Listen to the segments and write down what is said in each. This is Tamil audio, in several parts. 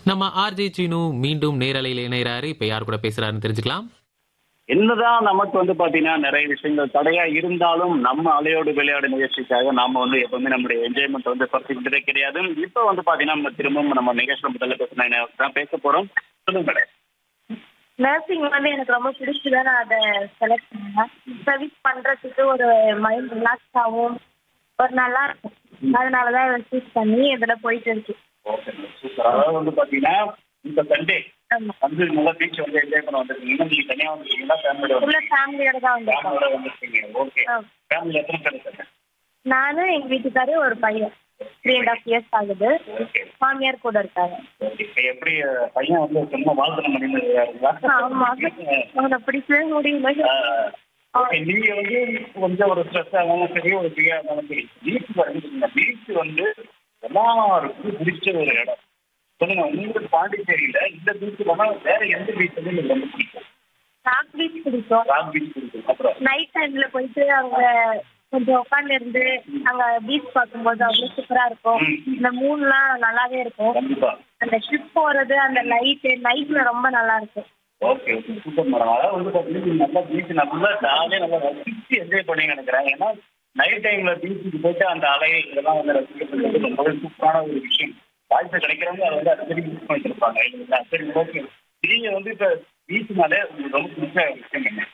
நம்ம ஆர்ஜே சீனு மீண்டும் நேரலையில் இணையறாரு இப்ப யார் கூட பேசுறாருன்னு தெரிஞ்சுக்கலாம் என்னதான் நமக்கு வந்து பாத்தீங்கன்னா நிறைய விஷயங்கள் தடையா இருந்தாலும் நம்ம அலையோடு விளையாடு நிகழ்ச்சிக்காக நாம வந்து எப்பவுமே நம்முடைய என்ஜாய்மெண்ட் வந்து குறைச்சிக்கிட்டதே கிடையாது இப்ப வந்து பாத்தீங்கன்னா நம்ம திரும்பவும் நம்ம நிகழ்ச்சியில முதல்ல பேசினா தான் பேச போறோம் சொல்லுங்க மேடம் நர்சிங் வந்து எனக்கு ரொம்ப பிடிச்சதா நான் அதை செலக்ட் பண்ணேன் சர்வீஸ் பண்றதுக்கு ஒரு மைண்ட் ரிலாக்ஸ் ஆகும் ஒரு நல்லா இருக்கும் அதனால தான் இதை சூஸ் பண்ணி இதில் போயிட்டு இருக்கு ஓகே சூப்பர் அதாவது வந்து பாத்தீங்கன்னா இந்த சண்டே ஆமா வந்து நல்லா பீச் வந்து என்ஜாய் பண்ண வந்திருக்கீங்க நீங்க தனியா வந்திருக்கீங்களா ஃபேமிலியோட உள்ள ஃபேமிலியோட தான் வந்திருக்கோம் ஃபேமிலியோட வந்திருக்கீங்க ஓகே ஆ. ஃபேமிலி எத்தனை பேர் இருக்காங்க நானும் எங்க வீட்டுக்காரு ஒரு பையன் த்ரீ அண்ட் ஹாஃப் இயர்ஸ் ஆகுது ஓகே மாமியார் கூட இருக்காங்க ஓகே இப்ப எப்படி அஹ், பையன் வந்து சும்மா வாழ்க்கை பண்ணிட்டு ஆமா அவனை பிடிக்கவே முடியல ஓகே நீங்க வந்து கொஞ்சம் ஒரு ஸ்ட்ரெஸ் ஆகாம சரி ஒரு ஃப்ரீயா இருந்தாலும் சரி பீச் வந்து பீச் வந்து எல்லாருக்கும் பிடிச்ச ஒரு இடம் சொல்லுங்க உங்களுக்கு பாண்டிச்சேரியில இந்த பீச் இல்லாம வேற எந்த பீச் வந்து உங்களுக்கு ரொம்ப பிடிக்கும் ராக் பீச் பிடிக்கும் ராக் பீச் பிடிக்கும் அப்புறம் நைட் டைம்ல போயிட்டு அங்க கொஞ்சம் உட்கார்ந்து இருந்து அங்க பீச் பார்க்கும்போது அவ்வளவு சூப்பரா இருக்கும் ம். இந்த மூணுலாம் நல்லாவே இருக்கும் கண்டிப்பா அந்த ட்ரிப் போறது அந்த லைட் நைட்ல ரொம்ப நல்லா இருக்கும் ஓகே ஓகே சூப்பர் மேடம் அதாவது வந்து பார்த்தீங்கன்னா நீங்க நல்லா பீச் நல்லா ஜாலியாக நல்லா ரசிச்சு என்ஜாய் பண்ணி நினைக்கிறேன் ஏன்னா நைட் டைம்ல பீச்சுக்கு போயிட்டு அந்த அலை இதெல்லாம் வந்து ரசிக்கிறது ரொம்ப சூப்பரான ஒரு விஷயம் வாய்ப்பு கிடைக்கிறவங்க அதை வந்து அடிக்கடி யூஸ் பண்ணிட்டு இருப்பாங்க இல்லைங்களா சரி ஓகே நீங்க வந்து இப்போ பீச்னாலே உங்களுக்கு ரொம்ப பிடிச்ச விஷயம் என்ன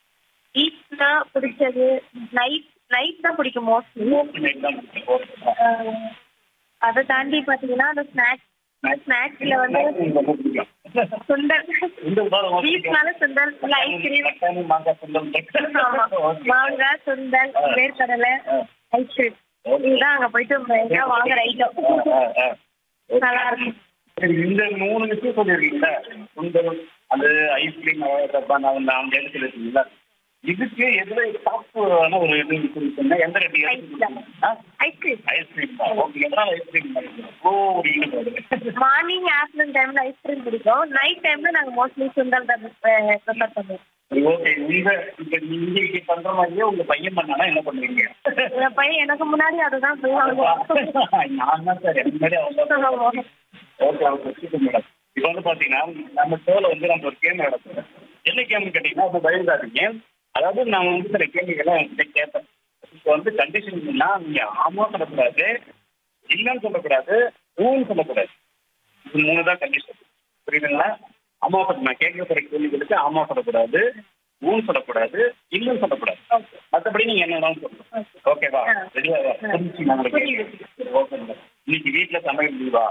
பீச்னா பிடிச்சது நைட் நைட் தான் பிடிக்கும் மோஸ்ட்லி நைட் தான் பிடிக்கும் ஓகே அதை தாண்டி பாத்தீங்கன்னா அந்த ஸ்நாக்ஸ் ஸ்நாக்ஸ்ல வந்து எனக்கு ரொம்ப பிடிக்கும் சுண்டல் இந்த வாரம் ரொம்ப பிடிக்கும். பீச்னால சுண்டல் ஐஸ்கிரீம் தக்காளி, மாங்காய் சுண்டல் ஆமா ஓகே. மாங்காய் சுண்டல் ஆ. வேர்க்கடலை ஆ. Ice cream okay. இதுதான் அங்க போயிட்டு மெயினா வாங்குற ஐட்டம் ஆ, ஆ, ஆ. நல்லா இருக்கும் சரி இந்த மூணு விஷயம் சொல்லியிருக்கீங்களா சுண்டல் அது ஐஸ்கிரீம் டப்பா நான் நான் எடுத்து இருக்கீங்களா இதுக்கு எதுல டாப்பான ஒரு இது இருக்குன்னு எந்த ரெண்டு ஐஸ்கிரீம் ஐஸ்கிரீம் தான் ஓகே எதனால ஐஸ்கிரீம் ஓ ஈடுபாடு மார்னிங் ஆஃப்டர்நூன் டைம்ல ஐஸ்கிரீம் பிடிக்கும் நைட் டைம்ல நாங்க மோஸ்ட்லி சுண்டல் தான் ப்ரிஃபர் பண்ணுவோம் சரி ஓகே இந்த இப்ப நீங்க இப்படி பண்ற மாதிரியே உங்க பையன் பண்ணானா என்ன பண்ணுவீங்க என் பையன் எனக்கு முன்னாடி அதுதான் செய்வாங்க நான் தான் சார் எனக்கு முன்னாடி அவங்க ஓகே ஓகே சூப்பர் மேடம் இப்போ வந்து பாத்தீங்கன்னா நம்ம ஷோல வந்து நம்ம ஒரு கேம் நடத்துறோம் என்ன கேம் கேட்டீங்கன்னா இப்போ பயந்தாதீங்க அதாவது நான் வந்து சில கேள்விகளை என்கிட்ட கேட்பேன் இப்போ வந்து கண்டிஷன்னா நீங்க ஆமா சொல்லக்கூடாது இல்லைன்னு சொல்லக்கூடாது ஊன்னு சொல்லக்கூடாது இது மூணு தான் கண்டிஷன் புரியுதுங்களா ஆமா சொல்ல நான் கேட்க போற கேள்விகளுக்கு ஆமா சொல்லக்கூடாது ஊன்னு சொல்லக்கூடாது இல்லைன்னு சொல்லக்கூடாது மற்றபடி நீங்க என்ன வேணாலும் சொல்லணும் ஓகேவா ஆ. ரெடியா புரிஞ்சுச்சு உங்களுக்கு புரியுது. ஓகே மேடம் இன்னைக்கு வீட்டுல சமையல் லீவா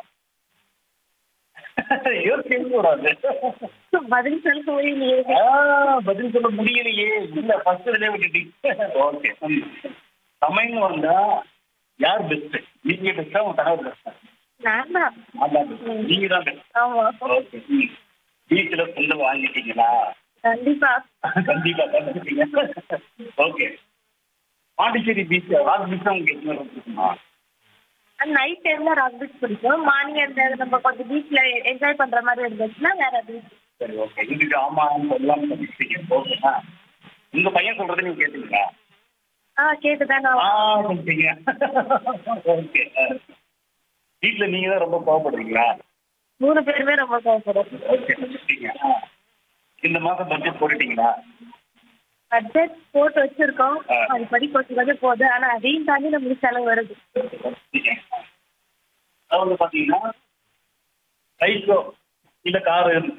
யோசிக்க கூடாது பதில் சொல்ல முடியலையே ஆ, பதில் சொல்ல முடியலையே இல்ல ஃபர்ஸ்ட் இதுலயே விட்டுட்டீங்க ஓகே சமையல் வந்தா யார் பெஸ்ட் நீங்க பெஸ்டா உங்க கணவர் பெஸ்டா நான் தான் அதான் நீங்க தான் பெஸ்ட் ஆமா ஓகே வீட்டுல புண்ணு வாங்கிட்டீங்களா கண்டிப்பா கண்டிப்பா கண்டிப்பீங்க okay Pondicherry beach rock beach உங்களுக்கு எத்தனை ரொம்ப பிடிக்குமா நைட் டைம்ல ராக் பீச் பிடிக்கும் மார்னிங் அந்த நம்ம கொஞ்சம் பீச்ல என்ஜாய் பண்ற மாதிரி இருந்துச்சுன்னா வேற பீச் சரி ஓகே இதுக்கு ஆமான்னு சொல்லலாம் சொல்லிட்டீங்க ஓகேண்ணா உங்க பையன் சொல்றதை நீங்க கேட்டீங்களா ஆ கேட்டுதான் ஆ நான் சொல்லிட்டீங்க ஓகே வீட்டுல நீங்க தான் ரொம்ப கோவப்படுறீங்களா மூணு பேருமே ரொம்ப கோவப்படும் ஓகே சொல்லிட்டீங்க ஆ. இந்த மாசம் பட்ஜெட் போட்டுட்டீங்களா பட்ஜெட் போட்டு வச்சிருக்கோம் ஆ. அது படி கொஞ்சம் கொஞ்சம் போகுது ஆனா அதையும் தாண்டி நம்மளுக்கு செலவு வருது சொல்லிட்டீங்க. அதாவது பாத்தீங்கன்னா பைக்கோ இல்ல காரு